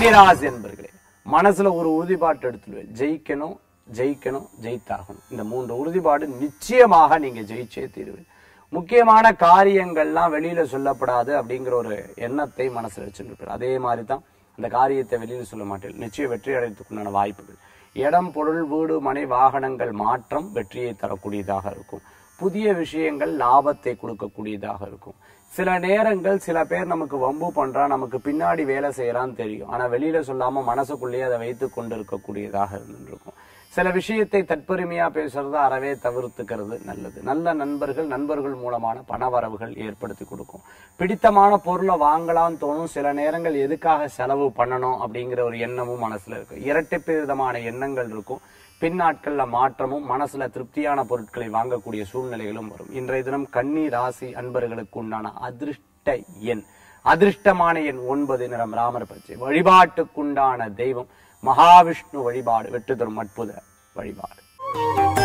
கன்னிராசி என்பர்களே மனசுல ஒரு உறுதிப்பாட்டு எடுத்துடுவேன் ஜெயிக்கணும் ஜெயிக்கணும் ஜெயித்தாகணும் இந்த மூன்று உறுதிப்பாடு நிச்சயமாக நீங்க ஜெயிச்சே தீருவேன் முக்கியமான காரியங்கள்லாம் வெளியில சொல்லப்படாது அப்படிங்கிற ஒரு எண்ணத்தை மனசுல வச்சுருப்பார் அதே மாதிரி தான் அந்த காரியத்தை வெளியில சொல்ல மாட்டேன் நிச்சயம் வெற்றி அடைறதுக்குண்டான வாய்ப்புகள் இடம் பொருள் வீடு மனை வாகனங்கள் மாற்றம் வெற்றியை தரக்கூடியதாக இருக்கும் புதிய விஷயங்கள் லாபத்தை கொடுக்கக்கூடியதாக இருக்கும் சில நேரங்கள் சில பேர் நமக்கு வம்பு பண்றா நமக்கு பின்னாடி வேலை செய்யறான்னு தெரியும் ஆனா வெளியில சொல்லாம மனசுக்குள்ளேயே அதை வைத்து கொண்டு இருக்கக்கூடியதாக இருந்துருக்கும் சில விஷயத்தை தற்பெருமையா பேசுறத அறவே தவிர்த்துக்கிறது நல்லது நல்ல நண்பர்கள் நண்பர்கள் மூலமான பணவரவுகள் ஏற்படுத்தி கொடுக்கும் பிடித்தமான பொருளை வாங்கலாம்னு தோணும் சில நேரங்கள் எதுக்காக செலவு பண்ணணும் அப்படிங்கிற ஒரு எண்ணமும் மனசுல இருக்கு இரட்டைப்பு விதமான எண்ணங்கள் இருக்கும் பின்னாட்கள்ல மாற்றமும் மனசுல திருப்தியான பொருட்களை வாங்கக்கூடிய சூழ்நிலைகளும் வரும் இன்றைய தினம் கன்னி ராசி அன்பர்களுக்கு உண்டான அதிர்ஷ்ட எண் அதிர்ஷ்டமான எண் ஒன்பது நிறம் ராமர் பச்சை வழிபாட்டுக்குண்டான தெய்வம் மகாவிஷ்ணு வழிபாடு வெற்றி தரும் அற்புத வழிபாடு